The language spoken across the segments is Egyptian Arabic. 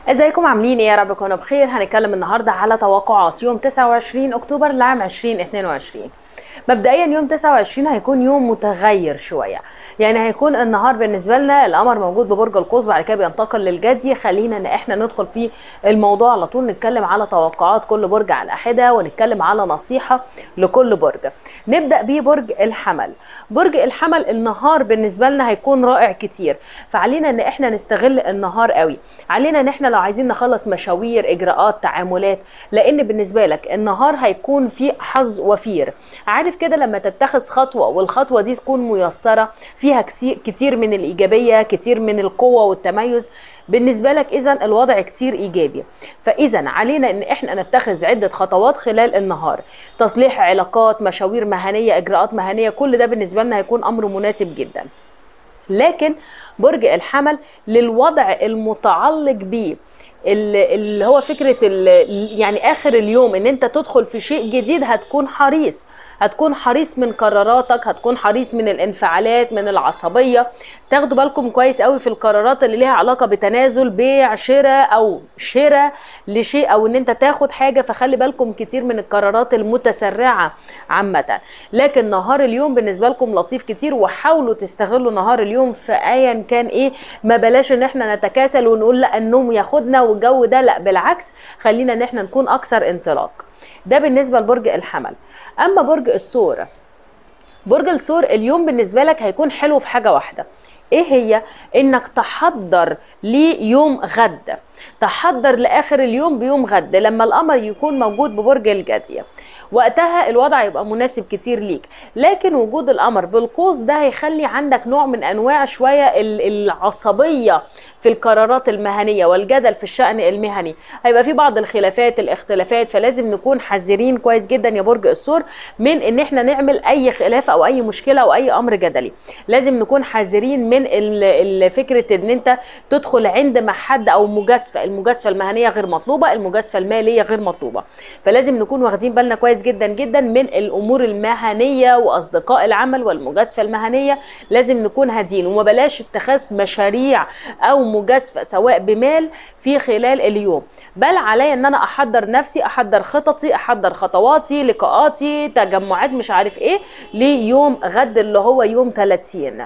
ازيكم عاملين ايه يا رب تكونوا بخير هنتكلم النهارده على توقعات يوم 29 اكتوبر لعام 2022 مبدئيا يوم 29 هيكون يوم متغير شويه يعني هيكون النهار بالنسبه لنا القمر موجود ببرج القوس بعد كده بينتقل للجدي خلينا ان احنا ندخل في الموضوع على طول نتكلم على توقعات كل برج على حده ونتكلم على نصيحه لكل برج نبدا ببرج الحمل برج الحمل النهار بالنسبه لنا هيكون رائع كتير فعلينا ان احنا نستغل النهار قوي علينا ان احنا لو عايزين نخلص مشاوير اجراءات تعاملات لان بالنسبه لك النهار هيكون فيه حظ وفير عارف كده لما تتخذ خطوه والخطوه دي تكون ميسره فيها كتير كتير من الايجابيه كتير من القوه والتميز بالنسبه لك اذا الوضع كتير ايجابي فاذا علينا ان احنا نتخذ عده خطوات خلال النهار تصليح علاقات مشاوير مهنيه اجراءات مهنيه كل ده بالنسبه لنا هيكون امر مناسب جدا لكن برج الحمل للوضع المتعلق بيه اللي هو فكره يعني اخر اليوم ان انت تدخل في شيء جديد هتكون حريص هتكون حريص من قراراتك هتكون حريص من الانفعالات من العصبيه تاخدوا بالكم كويس قوي في القرارات اللي ليها علاقه بتنازل بيع شراء او شراء لشيء او ان انت تاخد حاجه فخلي بالكم كتير من القرارات المتسرعه عامه لكن نهار اليوم بالنسبه لكم لطيف كتير وحاولوا تستغلوا نهار اليوم في ايا كان ايه ما بلاش ان احنا نتكاسل ونقول لا النوم ياخدنا والجو ده لا بالعكس خلينا ان احنا نكون اكثر انطلاق ده بالنسبه لبرج الحمل اما برج الثور برج الثور اليوم بالنسبه لك هيكون حلو في حاجه واحده ايه هي انك تحضر ليوم غد تحضر لاخر اليوم بيوم غد لما القمر يكون موجود ببرج الجديه وقتها الوضع يبقى مناسب كتير ليك لكن وجود القمر بالقوس ده هيخلي عندك نوع من انواع شويه العصبيه في القرارات المهنيه والجدل في الشان المهني هيبقى في بعض الخلافات الاختلافات فلازم نكون حذرين كويس جدا يا برج الثور من ان احنا نعمل اي خلاف او اي مشكله او اي امر جدلي لازم نكون حذرين من فكره ان انت تدخل عند مع حد او مجازفه المجازفه المهنيه غير مطلوبه المجازفه الماليه غير مطلوبه فلازم نكون واخدين بالنا كويس جدا جدا من الامور المهنيه واصدقاء العمل والمجازفه المهنيه لازم نكون هادين وما بلاش اتخاذ مشاريع او مجازفه سواء بمال في خلال اليوم بل عليا ان انا احضر نفسي احضر خططي احضر خطواتي لقاءاتي تجمعات مش عارف ايه ليوم غد اللي هو يوم 30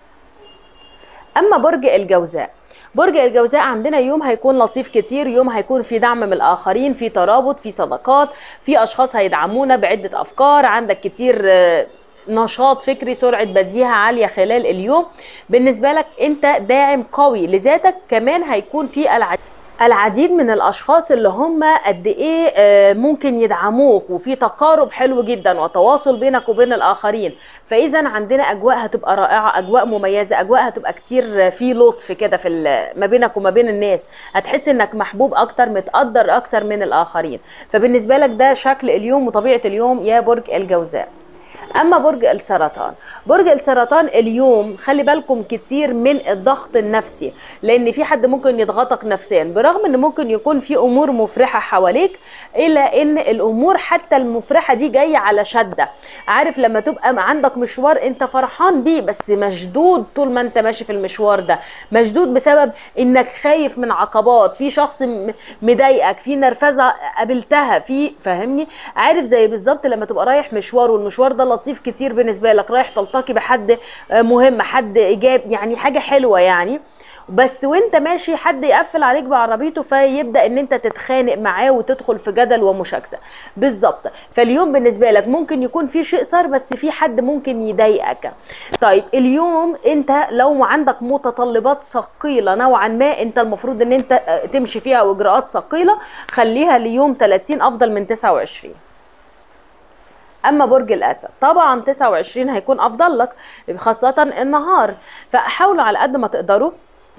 اما برج الجوزاء برج الجوزاء عندنا يوم هيكون لطيف كتير يوم هيكون في دعم من الاخرين في ترابط في صداقات في اشخاص هيدعمونا بعده افكار عندك كتير نشاط فكري سرعه بديهه عاليه خلال اليوم بالنسبه لك انت داعم قوي لذاتك كمان هيكون في العديد العديد من الاشخاص اللي هم قد ايه ممكن يدعموك وفي تقارب حلو جدا وتواصل بينك وبين الاخرين فاذا عندنا اجواء هتبقى رائعه اجواء مميزه اجواء هتبقى كتير في لطف كده في ما بينك وما بين الناس هتحس انك محبوب اكتر متقدر اكثر من الاخرين فبالنسبه لك ده شكل اليوم وطبيعه اليوم يا برج الجوزاء اما برج السرطان برج السرطان اليوم خلي بالكم كتير من الضغط النفسي لان في حد ممكن يضغطك نفسيا برغم ان ممكن يكون في امور مفرحه حواليك الا ان الامور حتى المفرحه دي جايه على شده عارف لما تبقى عندك مشوار انت فرحان بيه بس مشدود طول ما انت ماشي في المشوار ده مشدود بسبب انك خايف من عقبات في شخص مضايقك في نرفزه قابلتها في فاهمني عارف زي بالظبط لما تبقى رايح مشوار والمشوار ده لطيف كتير بالنسبه لك رايح تلتقي بحد مهم حد ايجاب يعني حاجه حلوه يعني بس وانت ماشي حد يقفل عليك بعربيته فيبدا ان انت تتخانق معاه وتدخل في جدل ومشاكسه بالظبط فاليوم بالنسبه لك ممكن يكون في شيء صار بس في حد ممكن يضايقك طيب اليوم انت لو عندك متطلبات ثقيله نوعا ما انت المفروض ان انت تمشي فيها واجراءات ثقيله خليها ليوم 30 افضل من 29 اما برج الاسد طبعا 29 هيكون افضل لك خاصه النهار فحاولوا على قد ما تقدروا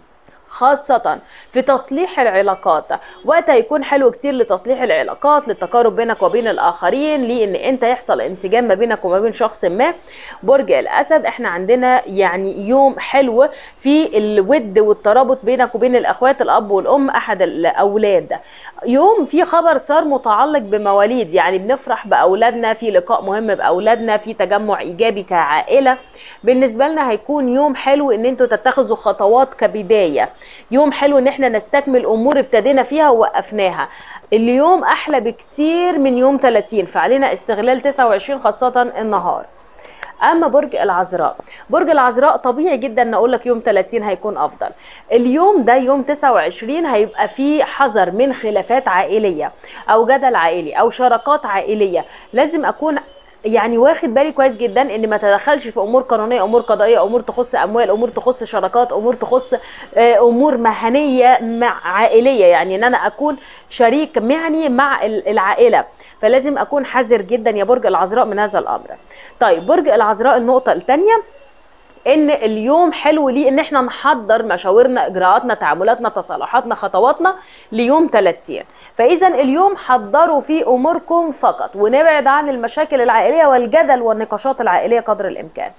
خاصة في تصليح العلاقات وقت هيكون حلو كتير لتصليح العلاقات للتقارب بينك وبين الآخرين لأن أنت يحصل انسجام ما بينك وما بين شخص ما برج الأسد احنا عندنا يعني يوم حلو في الود والترابط بينك وبين الأخوات الأب والأم أحد الأولاد يوم في خبر صار متعلق بمواليد يعني بنفرح باولادنا في لقاء مهم باولادنا في تجمع ايجابي كعائله بالنسبه لنا هيكون يوم حلو ان انتوا تتخذوا خطوات كبدايه يوم حلو ان احنا نستكمل امور ابتدينا فيها ووقفناها اليوم احلى بكتير من يوم 30 فعلينا استغلال 29 خاصه النهار اما برج العذراء برج العذراء طبيعي جدا ان اقول لك يوم 30 هيكون افضل اليوم ده يوم 29 هيبقى فيه حذر من خلافات عائليه او جدل عائلي او شراكات عائليه لازم اكون يعني واخد بالي كويس جدا ان ما تدخلش في امور قانونيه امور قضائيه امور تخص اموال امور تخص شراكات امور تخص آه، امور مهنيه مع عائليه يعني ان انا اكون شريك مهني مع ال- العائله فلازم اكون حذر جدا يا برج العذراء من هذا الامر طيب برج العذراء النقطه الثانيه ان اليوم حلو ليه ان احنا نحضر مشاورنا اجراءاتنا تعاملاتنا تصالحاتنا خطواتنا ليوم 30 فاذا اليوم حضروا في اموركم فقط ونبعد عن المشاكل العائليه والجدل والنقاشات العائليه قدر الامكان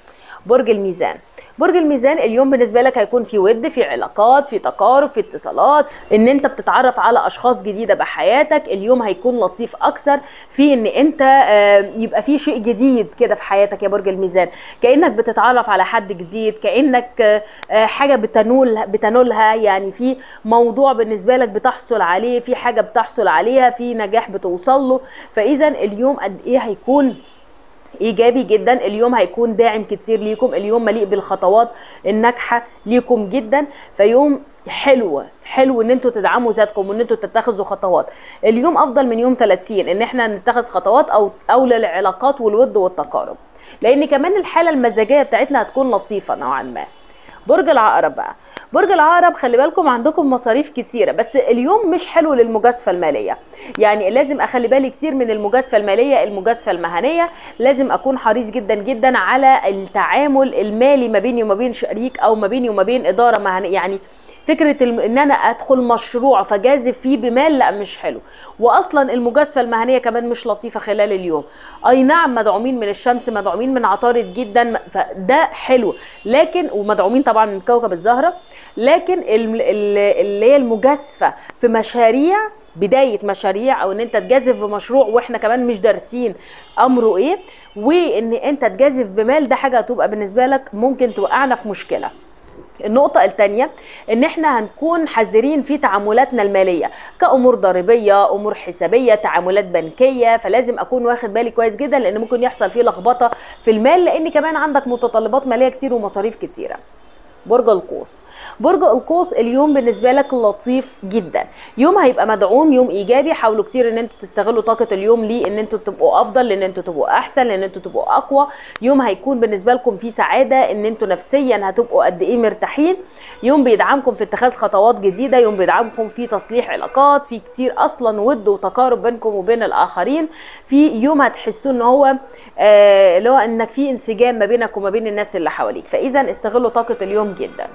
برج الميزان برج الميزان اليوم بالنسبه لك هيكون في ود في علاقات في تقارب في اتصالات ان انت بتتعرف على اشخاص جديده بحياتك اليوم هيكون لطيف اكثر في ان انت آه، يبقى في شيء جديد كده في حياتك يا برج الميزان كانك بتتعرف على حد جديد كانك آه، آه، حاجه بتنول بتنولها يعني في موضوع بالنسبه لك بتحصل عليه في حاجه بتحصل عليها في نجاح بتوصل له فاذا اليوم قد ايه هيكون ايجابي جدا اليوم هيكون داعم كتير ليكم اليوم مليء بالخطوات الناجحه ليكم جدا فيوم حلو حلو ان انتوا تدعموا ذاتكم وان انتوا تتخذوا خطوات اليوم افضل من يوم 30 ان احنا نتخذ خطوات او او للعلاقات والود والتقارب لان كمان الحاله المزاجيه بتاعتنا هتكون لطيفه نوعا ما برج العقرب بقى برج العقرب خلي بالكم عندكم مصاريف كتيره بس اليوم مش حلو للمجازفه الماليه يعني لازم اخلي بالي كتير من المجازفه الماليه المجازفه المهنيه لازم اكون حريص جدا جدا على التعامل المالي ما بيني وما بين شريك او ما بيني وما بين اداره مهنيه يعني فكره الم- ان انا ادخل مشروع فجازف فيه بمال لا مش حلو واصلا المجازفه المهنيه كمان مش لطيفه خلال اليوم اي نعم مدعومين من الشمس مدعومين من عطارد جدا فده حلو لكن ومدعومين طبعا من كوكب الزهره لكن ال- ال- اللي هي المجازفه في مشاريع بدايه مشاريع او ان انت تجازف بمشروع واحنا كمان مش دارسين امره ايه وان انت تجازف بمال ده حاجه هتبقى بالنسبه لك ممكن توقعنا في مشكله النقطة الثانية ان احنا هنكون حذرين في تعاملاتنا المالية كأمور ضريبية أمور حسابية تعاملات بنكية فلازم أكون واخد بالي كويس جدا لأن ممكن يحصل فيه لخبطة في المال لأن كمان عندك متطلبات مالية كتير ومصاريف كتيرة برج القوس برج القوس اليوم بالنسبه لك لطيف جدا يوم هيبقى مدعوم يوم ايجابي حاولوا كتير ان انتوا تستغلوا طاقه اليوم ليه ان انتوا تبقوا افضل لان انتوا تبقوا احسن لان انتوا تبقوا اقوى يوم هيكون بالنسبه لكم فيه سعاده ان انتوا نفسيا هتبقوا قد ايه مرتاحين يوم بيدعمكم في اتخاذ خطوات جديده يوم بيدعمكم في تصليح علاقات في كتير اصلا ود وتقارب بينكم وبين الاخرين في يوم هتحسوا ان هو آه، اللي هو انك في انسجام ما بينك وما بين الناس اللي حواليك فاذا استغلوا طاقه اليوم جدا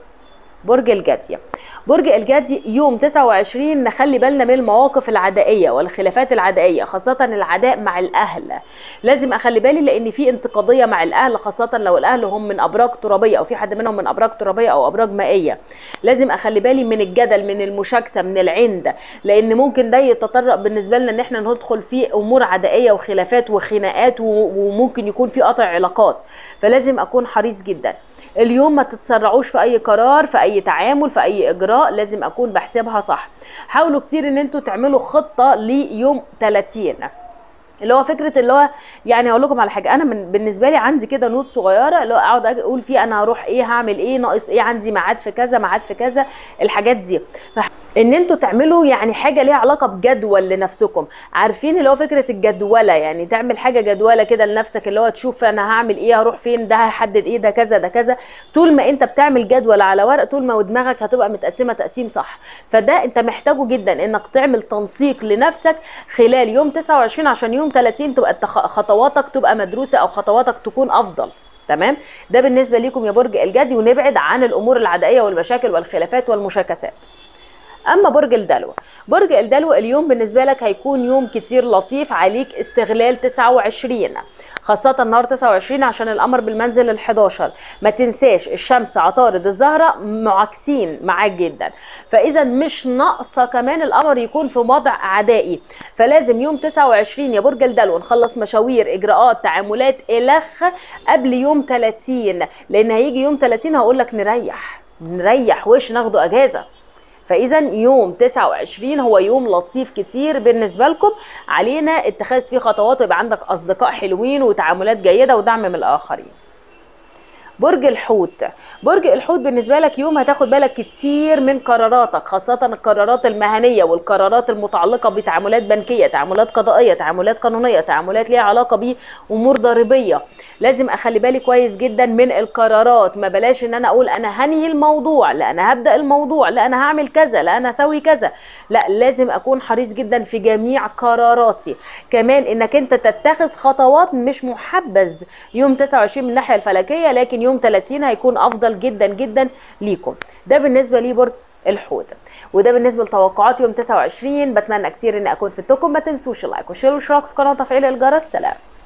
برج الجدي برج الجدي يوم 29 نخلي بالنا من المواقف العدائيه والخلافات العدائيه خاصه العداء مع الاهل لازم اخلي بالي لان في انتقاديه مع الاهل خاصه لو الاهل هم من ابراج ترابيه او في حد منهم من ابراج ترابيه او ابراج مائيه لازم اخلي بالي من الجدل من المشاكسه من العند لان ممكن ده يتطرق بالنسبه لنا ان احنا ندخل في امور عدائيه وخلافات وخناقات و- وممكن يكون في قطع علاقات فلازم اكون حريص جدا اليوم ما تتسرعوش في اي قرار في اي تعامل في اي اجراء لازم اكون بحسبها صح حاولوا كتير ان انتوا تعملوا خطه ليوم 30 اللي هو فكره اللي هو يعني اقول لكم على حاجه انا من بالنسبه لي عندي كده نوت صغيره اللي هو اقعد أجي اقول فيه انا هروح ايه هعمل ايه ناقص ايه عندي ميعاد في كذا ميعاد في كذا الحاجات دي ف- ان انتوا تعملوا يعني حاجه ليها علاقه بجدول لنفسكم عارفين اللي هو فكره الجدوله يعني تعمل حاجه جدوله كده لنفسك اللي هو تشوف انا هعمل ايه هروح فين ده هيحدد ايه ده كذا ده كذا طول ما انت بتعمل جدول على ورق طول ما دماغك هتبقى متقسمه تقسيم صح فده انت محتاجه جدا انك تعمل تنسيق لنفسك خلال يوم 29 عشان يوم 30 تبقى التخ- خطواتك تبقى مدروسه او خطواتك تكون افضل تمام ده بالنسبه ليكم يا برج الجدي ونبعد عن الامور العدائيه والمشاكل والخلافات والمشاكسات اما برج الدلو برج الدلو اليوم بالنسبه لك هيكون يوم كتير لطيف عليك استغلال 29 خاصة النهار 29 عشان القمر بالمنزل ال 11 ما تنساش الشمس عطارد الزهرة معاكسين معاك جدا فإذا مش ناقصة كمان القمر يكون في وضع عدائي فلازم يوم 29 يا برج الدلو نخلص مشاوير إجراءات تعاملات إلخ قبل يوم 30 لأن هيجي يوم 30 هقول لك نريح نريح وش ناخده أجازة فاذا يوم 29 هو يوم لطيف كتير بالنسبه لكم علينا اتخاذ فيه خطوات ويبقى عندك اصدقاء حلوين وتعاملات جيده ودعم من الاخرين برج الحوت برج الحوت بالنسبه لك يوم هتاخد بالك كتير من قراراتك خاصه القرارات المهنيه والقرارات المتعلقه بتعاملات بنكيه تعاملات قضائيه تعاملات قانونيه تعاملات ليها علاقه بامور ضريبيه لازم اخلي بالي كويس جدا من القرارات ما بلاش ان انا اقول انا هنهي الموضوع لا انا هبدا الموضوع لا انا هعمل كذا لا انا هسوي كذا لا لازم اكون حريص جدا في جميع قراراتي كمان انك انت تتخذ خطوات مش محبذ يوم 29 من الناحيه الفلكيه لكن يوم 30 هيكون افضل جدا جدا ليكم ده بالنسبه لي برج الحوت وده بالنسبه لتوقعات يوم 29 بتمنى كتير ان اكون فدتكم ما تنسوش اللايك والشير والاشتراك في القناه وتفعيل الجرس سلام